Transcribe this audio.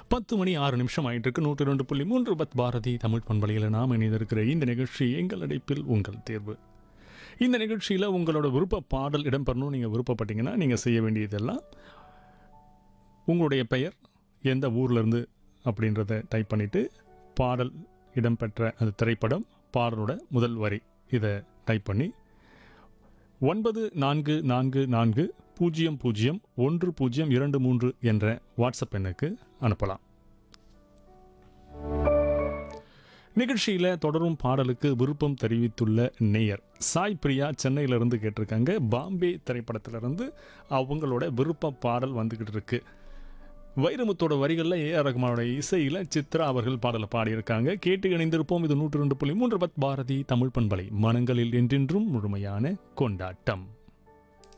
பத்து மணி ஆறு நிமிஷம் ஆயிட்டு இருக்கு நூற்றி ரெண்டு புள்ளி மூன்று பத் பாரதி தமிழ் பண்பலையில் நாம் இணைந்திருக்கிற இந்த நிகழ்ச்சி எங்கள் அடைப்பில் உங்கள் தேர்வு இந்த நிகழ்ச்சியில் உங்களோட விருப்ப பாடல் இடம்பெறணும் நீங்கள் விருப்பப்பட்டீங்கன்னா நீங்கள் செய்ய வேண்டியதெல்லாம் உங்களுடைய பெயர் எந்த ஊர்லேருந்து அப்படின்றத டைப் பண்ணிவிட்டு பாடல் இடம்பெற்ற அந்த திரைப்படம் பாடலோட முதல் வரி இதை டைப் பண்ணி ஒன்பது நான்கு நான்கு நான்கு பூஜ்ஜியம் பூஜ்ஜியம் ஒன்று பூஜ்ஜியம் இரண்டு மூன்று என்ற வாட்ஸ்அப் எண்ணுக்கு அனுப்பலாம் நிகழ்ச்சியில் தொடரும் பாடலுக்கு விருப்பம் தெரிவித்துள்ள நேயர் சாய் பிரியா சென்னையிலிருந்து கேட்டிருக்காங்க பாம்பே திரைப்படத்திலிருந்து அவங்களோட விருப்ப பாடல் வந்துக்கிட்டு இருக்கு வைரமுத்தோட வரிகளில் ஏ ஆர் ரகுமானோட இசையில் சித்ரா அவர்கள் பாடலை பாடியிருக்காங்க கேட்டு இணைந்திருப்போம் இது நூற்று ரெண்டு புள்ளி மூன்று பத் பாரதி தமிழ் பண்பலை மனங்களில் என்றென்றும் முழுமையான கொண்டாட்டம்